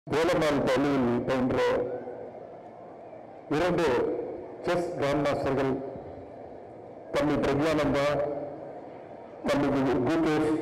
கோலமால் பள்ளியில் பயின்ற இரண்டு செஸ் கிராண்ட் மாஸ்டர்கள் தம்பி பிரக்யானந்தா தம்பி கு- குகேஷ்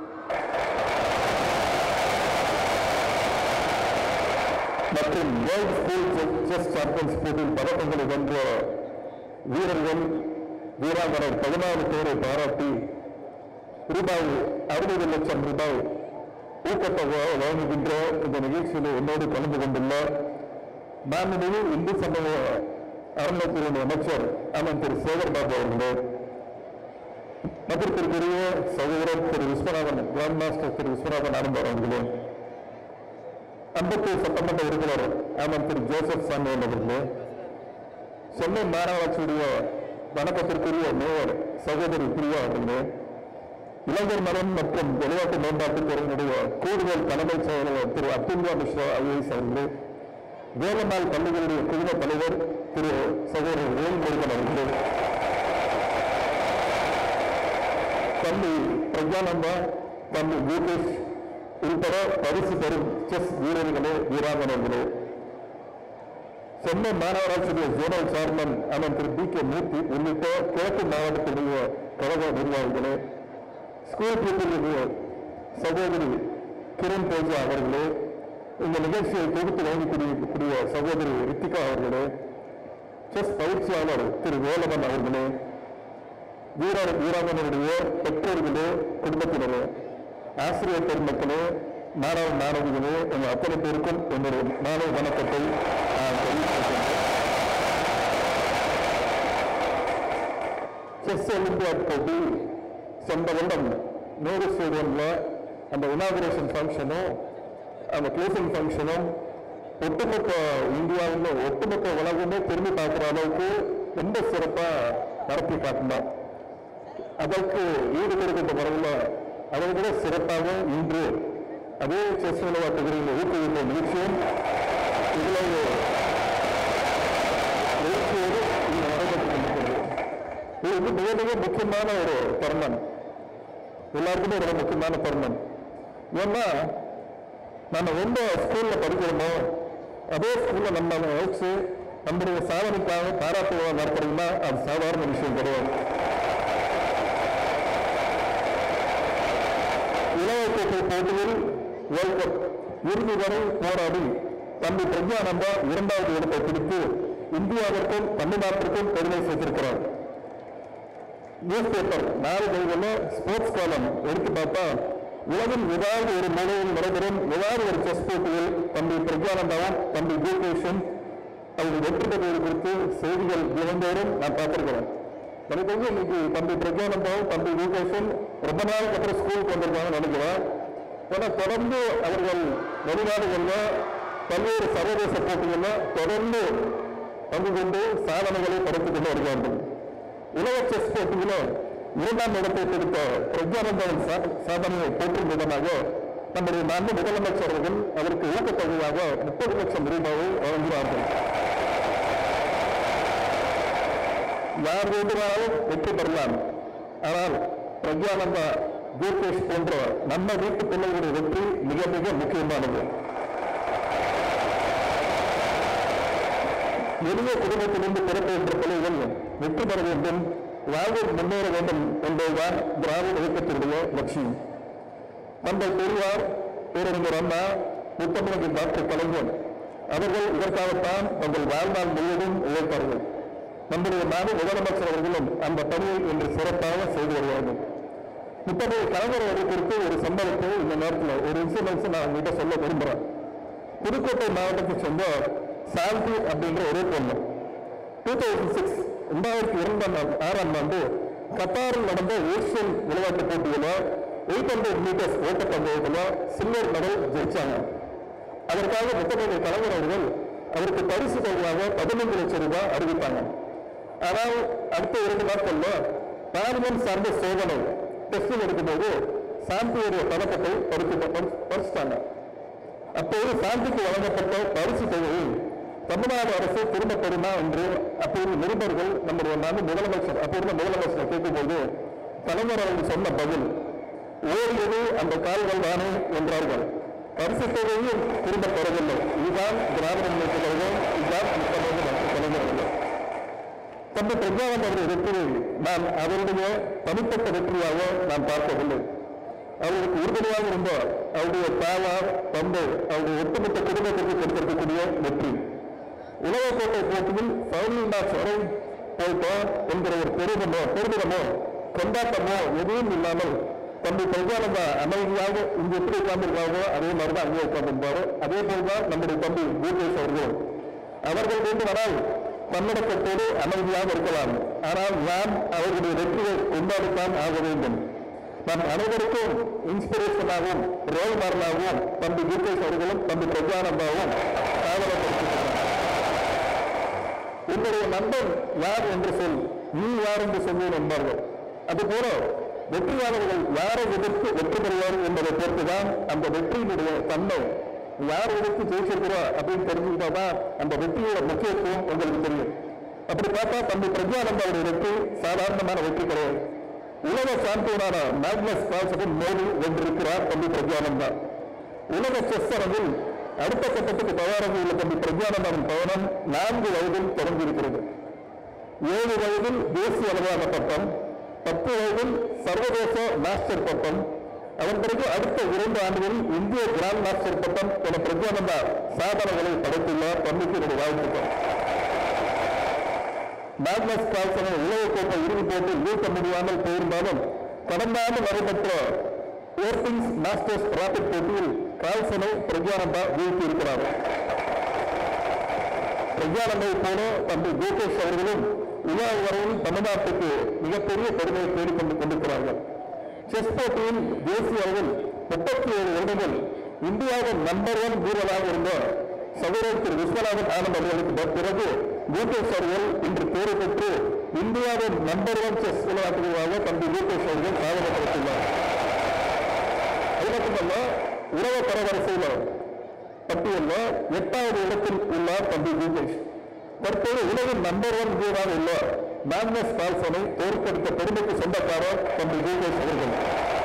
மற்றும் வேர்ல்ட் ஸ்கூல் செஸ் சாம்பியன்ஸ் போட்டியில் பதக்கங்களை வென்ற வீரர்கள் வீராங்கனர் பதினாறு பேரை பாராட்டி ரூபாய் அறுபது லட்சம் ரூபாய் ஊக்கத்தொகை வழங்குகின்ற இந்த நிகழ்ச்சியில் என்னோடு கலந்து கொண்டுள்ள மாண்புமிகு இந்து சமூக அறநிலையத்துறை அமைச்சர் அண்ணன் திரு சேகர் பாபு அவர்களே மற்றத்திற்குரிய சகோதரர் திரு விஸ்வநாதன் கிராண்ட் மாஸ்டர் திரு விஸ்வநாதன் ஆனந்த் அவர்களே அம்பத்தூர் சட்டமன்ற உறுப்பினர் அண்ணன் திரு ஜோசப் சாமியன் அவர்களே சென்னை மாநகராட்சியுடைய வணக்கத்திற்குரிய மேயர் சகோதரி பிரியா அவர்களே இளைஞர் நலன் மற்றும் விளையாட்டு மேம்பாட்டுத் துறையினுடைய கூடுதல் தலைமைச் செயலாளர் திரு அத்துல்யா மிஸ்ரா ஐஏஎஸ் அவர்களே வேலம்மாள் பள்ளிகளுடைய குழும தலைவர் திரு சகோதரர் வேல்முருகன் அவர்களே தம்பி பிரஜானந்தா தம்பி பூபேஷ் உள்பட பரிசு பெறும் செஸ் வீரர்களே வீராங்கனைகளே சென்னை மாநகராட்சியுடைய ஜோனல் சேர்மன் அண்ணன் திரு பி கே மூர்த்தி உள்ளிட்ட கிழக்கு மாவட்டத்துடைய கழக நிர்வாகிகளே ஸ்கூல் பீப்புளுடைய சகோதரி கிரண் பூஜா அவர்களே இந்த நிகழ்ச்சியை தொகுத்து வழங்கக்கூடிய சகோதரி ரித்திகா அவர்களே செஸ் பயிற்சியாளர் திரு வேலவன் அவர்களே வீரர் வீராங்கனுடைய பெற்றோர்களே குடும்பத்தினரே ஆசிரியர் பெருமக்களே மாணவ மாணவிகளே எங்கள் அத்தனை பேருக்கும் என்னுடைய மாணவ வணக்கத்தை நான் தெரிவித்துக்கொள்கிறேன் செஸ் ஒலிம்பியாட் போட்டி சென்ற வருடம் நேரு ஸ்டேடியம்ல அந்த இனாகுரேஷன் ஃபங்க்ஷனும் அந்த க்ளோசிங் ஃபங்க்ஷனும் ஒட்டுமொத்த இந்தியாவில் ஒட்டுமொத்த உலகமே திரும்பி பார்க்குற அளவுக்கு ரொம்ப சிறப்பாக நடத்தி காட்டினார் அதற்கு ஈடு கொடுக்கின்ற முறையில் அதை விட சிறப்பாக இன்று அதே செஸ் விளையாட்டுகளில் ஊக்குவித்த நிகழ்ச்சியும் இவ்வளவு எழுச்சியோடு இங்கு நடைபெற்று கொண்டிருக்கிறது இது வந்து மிக மிக முக்கியமான ஒரு தருணம் எல்லாருக்குமே ரொம்ப முக்கியமான தருணம் ஏன்னா நம்ம எந்த ஸ்கூல்ல படிக்கிறோமோ அதே ஸ்கூல்ல நம்ம வச்சு நம்முடைய சாதனைக்காக பாராட்டு விழா நடத்துறீங்கன்னா அது சாதாரண விஷயம் கிடையாது இளையக்கோட்டை போட்டியில் வேர்ல்ட் கப் இறுதி வரை போராடி தம்பி பிரஜானந்தா இரண்டாவது இடத்தை பிடித்து இந்தியாவிற்கும் தமிழ்நாட்டிற்கும் பெருமை சேர்த்திருக்கிறார் நியூஸ் பேப்பர் நாளிதழ்களில் ஸ்போர்ட்ஸ் காலம் எடுத்து பார்த்தா உலகின் ஏதாவது ஒரு மூலையில் நடைபெறும் ஏதாவது ஒரு செஸ் போட்டியில் தம்பி பிரஜானந்தாவும் தம்பி பூபேஷும் அவர்கள் வெற்றி பெறுவது குறித்து செய்திகள் தினந்தோறும் நான் பார்த்திருக்கிறேன் எனக்கு தெரிஞ்சு இன்னைக்கு தம்பி பிரஜானந்தாவும் தம்பி பூபேஷும் ரொம்ப நாளுக்கு அப்புறம் ஸ்கூலுக்கு வந்திருக்காங்கன்னு நினைக்கிறேன் ஏன்னா தொடர்ந்து அவர்கள் வெளிநாடுகளில் பல்வேறு சர்வதேச போட்டிகளில் தொடர்ந்து பங்கு கொண்டு சாதனைகளை படைத்துக் கொண்டு வருகிறார்கள் உலக செஸ் போட்டியில இரண்டாம் இடத்தை பிடித்த பிரஜானந்தன் சா- சாதனையை போற்றும் விதமாக நம்முடைய நான்கு முதலமைச்சர் அவர்கள் அதற்கு ஊக்கத்தொகையாக முப்பது லட்சம் ரூபாயை வழங்கினார்கள் யார் வேண்டுமானாலும் வெற்றி பெறலாம் ஆனால் பிரஜானந்தா பூபேஷ் போன்ற நம்ம வீட்டு பிள்ளைகளுடைய வெற்றி மிக மிக முக்கியமானது எளிய குடும்பத்திலிருந்து பிறக்கின்ற பிள்ளைகள் வெற்றி பெற வேண்டும் வாழ்வில் முன்னேற வேண்டும் என்பதுதான் திராவிட இயக்கத்தினுடைய லட்சியம் தந்தை பெரியார் பேரறிஞர் அண்ணா முத்தமிழக டாக்டர் கலைஞர் அவர்கள் இதற்காகத்தான் தங்கள் வாழ்நாள் முழுவதும் உழைத்தார்கள் நம்முடைய நாடு முதலமைச்சர் அவர்களும் அந்த பணியை இன்று சிறப்பாக செய்து வருவார்கள் முத்தமிழ் கலைஞர் அவர்கள் குறித்து ஒரு சம்பவத்தை இந்த நேரத்தில் ஒரு இன்சிடென்ட்ஸ் நான் உங்ககிட்ட சொல்ல விரும்புகிறேன் புதுக்கோட்டை மாவட்டத்தை சேர்ந்த சாந்தி அப்படின்ற ஒரே பொண்ணு டூ தௌசண்ட் சிக்ஸ் ரெண்டாயிரத்தி இரண்டாம் ஆண்டு- ஆறாம் ஆண்டு கத்தாரில் நடந்த ஏசியன் விளையாட்டுப் போட்டியில எயிட் ஹண்ட்ரட் மீட்டர்ஸ் ஓட்டப்பந்தயத்தில் சில்வர் மெடல் ஜெயிச்சாங்க அதற்காக முத்தமிழக கலைஞர் அவர்கள் அவருக்கு பரிசு தொகையாக பதினைந்து லட்சம் ரூபாய் அறிவித்தாங்க ஆனால் அடுத்த இரண்டு நாட்கள்ல பார்லிமெண்ட் சார்ந்த சோதனை டெஸ்டிங் எடுக்கும்போது சாந்தியுடைய பதக்கத்தை பறித்து பறிச்சுட்டாங்க அப்போது சாந்திக்கு வழங்கப்பட்ட பரிசு தொகையை தமிழ்நாடு அரசு திரும்ப பெறுமா என்று அப்போது நிருபர்கள் நம்முடைய நாடு முதலமைச்சர் அப்போ இருந்த முதலமைச்சர் கேட்கும்போது கலைஞர் அவர்கள் சொன்ன பதில் ஓடியது அந்த கால்கள் தானே என்றார்கள் பரிசு தொகையும் திரும்ப பெறவில்லை இதுதான் திராவிட முன்னேற்ற கழகம் இதுதான் முத்தமாக மற்ற கலைஞர்கள் தந்தை பிரஜாவன் அவருடைய வெற்றியை நான் அவருடைய தனிப்பட்ட வெற்றியாக நான் பார்க்கவில்லை அவர்களுக்கு உறுதுணையாக இருந்த அவருடைய தாயார் தந்தை அவருடைய ஒட்டுமொத்த குடும்பத்திற்கு கொடுத்திருக்கக்கூடிய வெற்றி உலகக்கோட்டை போட்டியில் ஃபைனல் மேட்ச் வரை போயிட்டோம் என்கிற ஒரு பெருமிதமோ பெருமிதமோ கொண்டாட்டமோ எதுவும் இல்லாமல் தம்பி பிரஜானந்தா அமைதியாக இங்கு எப்படி உட்கார்ந்திருக்காங்களோ அதே மாதிரி தான் அங்கே உட்கார்ந்திருப்பாரு அதே போல்தான் நம்முடைய தம்பி பூபேஷ் அவர்கள் அவர்கள் வேண்டுமானால் தன்னடக்கத்தோடு அமைதியாக இருக்கலாம் ஆனால் நான் அவர்களுடைய வெற்றியை கொண்டாடித்தான் ஆக வேண்டும் நம் அனைவருக்கும் இன்ஸ்பிரேஷனாகவும் ரோல் மாடலாகவும் தம்பி பூபேஷ் அவர்களும் தம்பி பிரஜானந்தாவும் சாதனைப்படுத்திருக்கிறார் உன்னுடைய நண்பன் யார் என்று சொல் நீ யார் என்று சொல்வேன் என்பார்கள் அதுபோல வெற்றியாளர்கள் யாரை எதிர்த்து வெற்றி பெறுவார்கள் என்பதை பொறுத்துதான் அந்த வெற்றியினுடைய தன்மை யார் எதிர்த்து ஜெயிச்சிருக்கிறோம் அப்படின்னு தெரிஞ்சுக்கிட்டாதான் அந்த வெற்றியோட முக்கியத்துவம் உங்களுக்கு தெரியும் அப்படி பார்த்தா தம்பி பிரஜானந்தாவுடைய வெற்றி சாதாரணமான வெற்றி கிடையாது உலக சாம்பியனான மேக்னஸ் கால்சகன் மோடி வென்றிருக்கிறார் தம்பி பிரஜானந்தா உலக செஸ் அரங்கில் அடுத்த கட்டத்துக்கு தயாராக உள்ள தம்பி பிரஜானந்தாவின் பயணம் நான்கு வயதில் தொடங்கியிருக்கிறது ஏழு வயதில் தேசிய அளவிலான பட்டம் பத்து வயதில் சர்வதேச மாஸ்டர் பட்டம் அதன் பிறகு அடுத்த இரண்டு ஆண்டுகளில் இந்திய கிராண்ட் மாஸ்டர் பட்டம் என பிரஜானந்தா சாதனைகளை படைத்துள்ளார் தம்பிக்கு என்னுடைய வாழ்த்துக்கள் மேக்னஸ் கால்சனை உலகக்கோப்பை இறுதிப் போட்டியில் வீழ்த்த முடியாமல் போயிருந்தாலும் கடந்த ஆண்டு நடைபெற்ற ஓர்பிங்ஸ் மாஸ்டர்ஸ் ராபிட் போட்டியில் கால்சனை பிரஜானந்தா வீழ்த்தியிருக்கிறார் பிரஜானந்தை போல தம்பி கோகேஷ் அவர்களும் உலக வரையில் தமிழ்நாட்டுக்கு மிகப்பெரிய பெருமையை தேடிக்கொண்டு கொண்டிருக்கிறார்கள் செஸ் போட்டியில் தேசிய அளவில் முப்பத்தி ஏழு வருடங்கள் இந்தியாவின் நம்பர் ஒன் வீரராக இருந்த சகோதரர் திரு விஸ்வநாதன் ஆனந்த் அவர்களுக்கு பிறகு கோகேஷ் அவர்கள் இன்று தேர்வு பெற்று இந்தியாவின் நம்பர் ஒன் செஸ் விளையாட்டுகளாக தம்பி கோகேஷ் அவர்கள் சாதனை படைத்துள்ளார் அது மட்டுமல்ல உலக தரவரிசையில் பட்டியலில் எட்டாவது இடத்தில் உள்ளார் தம்பி கோகேஷ் தற்போது உலகின் நம்பர் ஒன் வீரராக உள்ள மேக்னஸ் கால்சனை தோற்கடித்த பெருமைக்கு சொந்தக்காரர் தம்பி கோகேஷ் அவர்கள்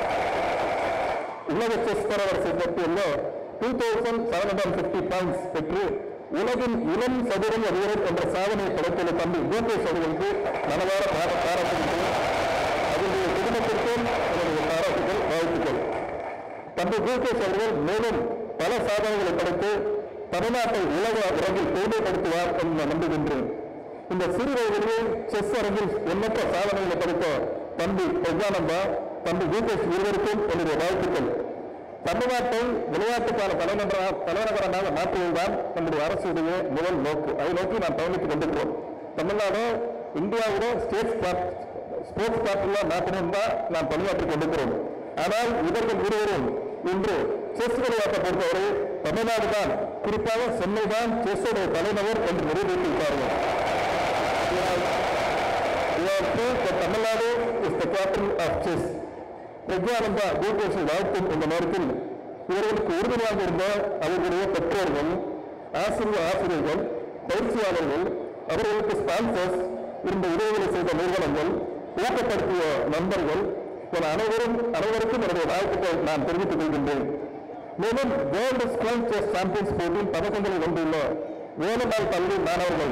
உலக செஸ் தரவரிசை பட்டியலில் two thousand seven hundred fifty points பெற்று உலகின் இளம் சதுரங்க வீரர் என்ற சாதனையை படைத்துள்ள தம்பி கோகேஷ் அவர்களுக்கு மனதார பாரா- பாராட்டுகின்றேன் அவருடைய குடும்பத்திற்கும் என்னுடைய பாராட்டுகள் வாழ்த்துக்கள் தம்பி கோகேஷ் அவர்கள் மேலும் பல சாதனைகளை படைத்து தமிழ்நாட்டை உலக அரங்கில் பெருமைப்படுத்துவார் என்று நான் நம்புகின்றேன் இந்த சிறு வயதிலேயே செஸ் அரங்கில் எண்ணற்ற சாதனைகளை படைத்த தம்பி பிரஜானந்தா தம்பி கோகேஷ் இருவருக்கும் என்னுடைய வாழ்த்துக்கள் தமிழ்நாட்டை விளையாட்டுக்கான தலைநகர தலைநகரமாக மாற்றுவதுதான் நம்முடைய அரசுடைய முதல் நோக்கு அதை நோக்கி நாம் பயணித்துக் கொண்டிருக்கிறோம் தமிழ்நாடு இந்தியாவோட ஸ்டேட் ஸ்போர்ட்ஸ் கேபிட்டலாக மாற்றணும் தான் நாம் பணியாற்றிக் கொண்டிருக்கிறோம் ஆனால் இவர்கள் இருவரும் இன்று செஸ் விளையாட்டை பொறுத்தவரை தமிழ்நாடு தான் குறிப்பாக சென்னை தான் செஸ்ஸுடைய தலைநகர் என்று நிரூபித்திருக்கிறார்கள் Tamil Nadu is the capital of chess Praggnanandhaa கோகேஷை வாழ்த்தும் இந்த நேரத்தில் இவர்களுக்கு உறுதுணையாக இருந்த அவர்களுடைய பெற்றோர்கள் ஆசிரியர் ஆசிரியர்கள் பயிற்சியாளர்கள் அவர்களுக்கு ஸ்பான்சர்ஸ் இருந்த உதவிகளை செய்த நிறுவனங்கள் ஊக்கப்படுத்திய நண்பர்கள் என அனைவரும் அனைவருக்கும் என்னுடைய வாழ்த்துக்களை நான் தெரிவித்துக் கொள்கின்றேன் மேலும் வேர்ல்டு ஸ்கூல் செஸ் சாம்பியன்ஸ் போட்டியில் பதக்கங்களை வென்றுள்ள வேலம்மாள் பள்ளி மாணவர்கள்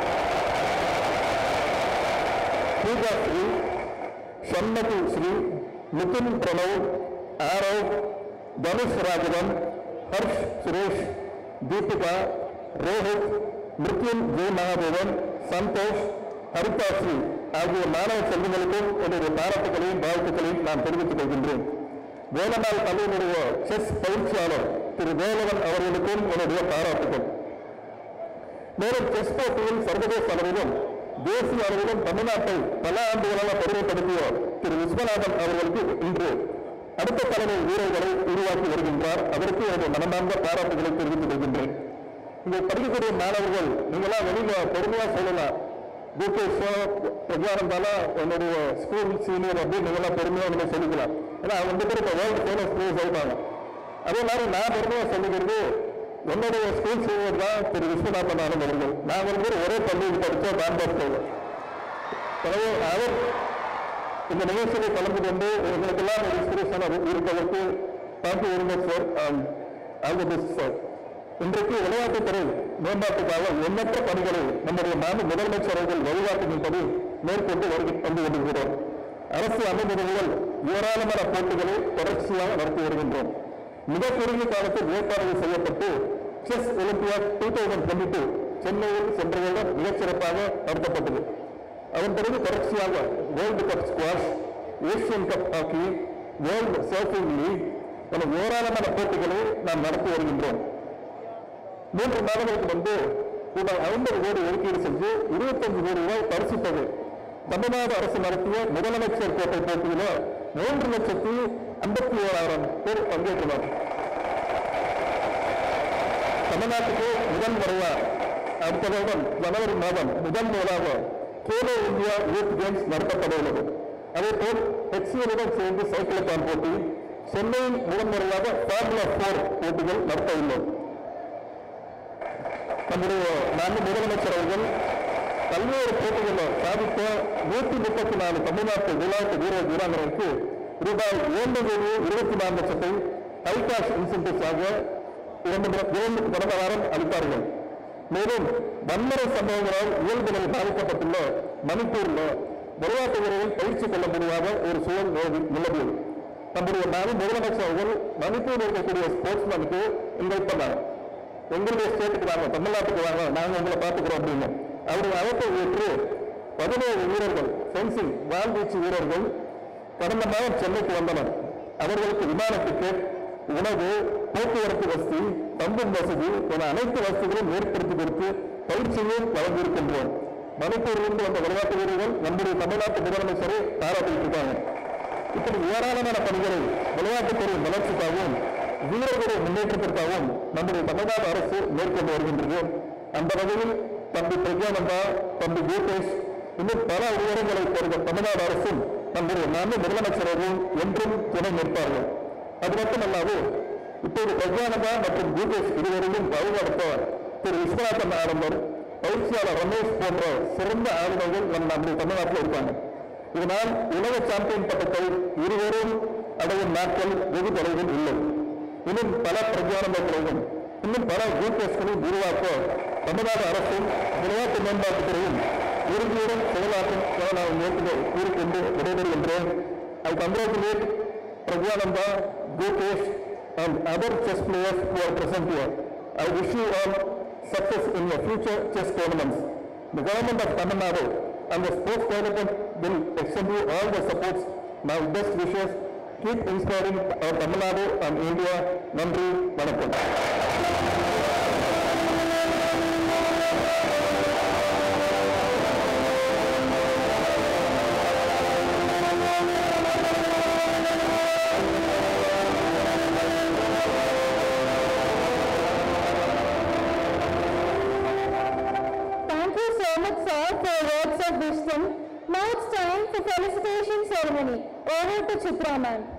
பூஜா ஸ்ரீ சண்மதி ஸ்ரீ நிதின் பிரணவ் ஆரவ் தனுஷ் ராகவன் ஹர்ஷ் சுரேஷ் தீபிகா ரோஹித் மிருத்யுன் ஜெய் மகாதேவன் சந்தோஷ் ஹரிதா ஸ்ரீ ஆகிய மாணவ செல்வங்களுக்கும் என்னுடைய பாராட்டுகளையும் வாழ்த்துக்களையும் நான் தெரிவித்துக் கொள்கின்றேன் வேலம்மாள் பள்ளியினுடைய செஸ் பயிற்சியாளர் திரு வேலவன் அவர்களுக்கும் என்னுடைய பாராட்டுகள் மேலும் செஸ் போட்டியில் சர்வதேச அளவிலும் தேசிய அளவிலும் தமிழ்நாட்டை பல ஆண்டுகளாக பெருமைப்படுத்திய திரு விஸ்வநாதன் அவர்களுக்கு இன்று அடுத்த தலைமை வீரர்களை உருவாக்கி வருகின்றார் அதற்கு எனது மனமார்ந்த பாராட்டுகளை தெரிவித்துக் கொள்கின்றேன் இங்கே படிக்கக்கூடிய மாணவர்கள் நீங்களாம் வெளியில பொறுமையா சொல்லலாம் பூகேஷோ பிரஜானந்தாலா என்னுடைய ஸ்கூல் சீனியர் அப்படின்னு நீங்களாம் பெருமையா நீங்க சொல்லிக்கலாம் ஏன்னா அவங்க ரெண்டு பேரும் இப்போ வேர்ல்டு ஃபேமஸ் பிளேயர்ஸ் ஆயிட்டாங்க அதே மாதிரி நான் பெருமையா சொல்லிக்கிறது என்னுடைய ஸ்கூல் சீனியர் தான் திரு விஸ்வநாதன் ஆனந்த் அவர்கள் நாங்கள் பேர் ஒரே பள்ளியில் படித்தோம் டான்பாஸ்கோவில் எனவே அவர் இந்த நிகழ்ச்சியை கலந்து கொண்டு எங்களுக்கெல்லாம் ஒரு இன்ஸ்பிரேஷனாக இருப்பதற்கு thank you very much sir all the best sir இன்றைக்கு விளையாட்டுத்துறை மேம்பாட்டுக்காக எண்ணற்ற பணிகளை நம்முடைய நாடு முதலமைச்சர் அவர்கள் வழிகாட்டுகின்படி மேற்கொண்டு வருகி வந்து கொண்டிருக்கிறோம் அரசு அமைப்புகள் ஏராளமான போட்டிகளை தொடர்ச்சியாக நடத்தி வருகின்றோம் மிக குறுகிய காலத்தில் ஏற்பாடுகள் செய்யப்பட்டு chess olympiad two thousand twenty two சென்னையில் சென்ற வருடம் மிகச்சிறப்பாக நடத்தப்பட்டது அதன் பிறகு தொடர்ச்சியாக world cup squash Asian cup hockey world surfing league என ஏராளமான போட்டிகளை நாம் நடத்தி வருகின்றோம் மூன்று மாதங்களுக்கு முன்பு ரூபாய் ஐம்பது கோடி ஒதுக்கீடு செஞ்சு இருபத்தஞ்சு கோடி ரூபாய் பரிசு தொகை தமிழ்நாடு அரசு நடத்திய முதலமைச்சர் கோட்டை போட்டியில மூன்று லட்சத்தி ஐம்பத்தி ஓராயிரம் பேர் பங்கேற்றனர் தமிழ்நாட்டுக்கு முதல் முறையா அடுத்த வருடம் ஜனவரி மாதம் முதல் முதலாக கேலோ இந்தியா யூத் கேம்ஸ் நடத்தப்பட உள்ளது அதேபோல் ஹெச்சிஎலுடன் சேர்ந்து சைக்கிளத்தான் போட்டி சென்னையில் முதன் முறையாக ஃபார்முலா போர் போட்டிகள் நடத்த உள்ளோம் நம்முடைய மாண்பு முதலமைச்சர் அவர்கள் பல்வேறு போட்டிகளில் சாதித்த நூற்றி முப்பத்தி நாலு தமிழ்நாட்டு விளையாட்டு வீரர் வீராங்கனைக்கு ரூபாய் இரண்டு கோடி இருபத்தி நாலு லட்சத்தை ஹைகாஷ் இன்சென்டிவ்ஸாக இரண்டு முறை- இரண்டு கடந்த வாரம் அளித்தார்கள் மேலும் வன்முறை சம்பவங்களால் இயல்புகள் பாதிக்கப்பட்டுள்ள மணிப்பூரில் விளையாட்டு வீரர்கள் பயிற்சி கொள்ள முடியாத ஒரு சூழல் நிலவி- நிலவியது நம்முடைய நாடு முதலமைச்சர் அவர்கள் மணிப்பூரில் இருக்கக்கூடிய ஸ்போர்ட்ஸ்மேனுக்கு இன்வைட் பண்ணாங்க எங்களுடைய ஸ்டேட்டுக்கு வாங்க தமிழ்நாட்டுக்கு வாங்க நாங்க உங்களை பார்த்துக்கிறோம் அப்படின்னு அவருடைய அழைப்பை ஏற்று பதினேழு வீரர்கள் ஃபென்சிங் வால்வீச்சு வீரர்கள் கடந்த மாதம் சென்னைக்கு வந்தனர் அவர்களுக்கு விமான டிக்கெட் உணவு போக்குவரத்து வசதி தங்கும் வசதி என அனைத்து வசதிகளும் ஏற்படுத்தி கொடுத்து பயிற்சியும் வழங்கியிருக்கின்றோம் மணிப்பூரிலிருந்து வந்த விளையாட்டு வீரர்கள் நம்முடைய தமிழ்நாட்டு முதலமைச்சரை பாராட்டிட்டு இருக்காங்க இப்படி ஏராளமான பணிகளை விளையாட்டுத்துறை வளர்ச்சிக்காகவும் வீரர்களுடைய முன்னேற்றத்திற்காகவும் நம்முடைய தமிழ்நாடு அரசு மேற்கொண்டு வருகின்றது அந்த வகையில் தம்பி பிரக்யானந்தா தம்பி கோபேஷ் இன்னும் பல உயரங்களை பெறுகிற தமிழ்நாடு அரசும் நம்முடைய நான்கு முதலமைச்சர்களும் என்றும் துணை நிற்பார்கள் அது மட்டுமல்லாது இப்போது பிரக்யானந்தா மற்றும் கோபேஷ் இருவரையும் வழிநடத்த திரு விஸ்வநாதன் ஆடம்பர் பயிற்சியாளர் ரமேஷ் போன்ற சிறந்த ஆளுநர்கள் நம் நம்முடைய தமிழ்நாட்டில் இருக்காங்க இதனால் உலக சாம்பியன் பட்டத்தை இருவரும் அடையும் நாட்கள் வெகு தொலைவில் இல்லை இன்னும் பல பிரஜானந்தங்களையும் இன்னும் பல ஜிபிஎஸ்களையும் உருவாக்க தமிழ்நாடு அரசும் விளையாட்டு மேம்பாட்டுத் துறையும் உறுதியுடன் செயலாற்றும் என நான் நேற்று கூறிக்கொண்டு விடைபெறுகின்றேன் I congratulate Praggnanandhaa Gukesh and other chess players who are present here. I wish you all success in your future chess tournaments. The government of Tamil Nadu and the sports development will extend you all the supports. My best wishes. Keep inspiring our Tamil Nadu and India. நன்றி வணக்கம் Thank you so much, sir, for your words of wisdom. Now it's time for felicitation ceremony. Over to Chitra ma'am.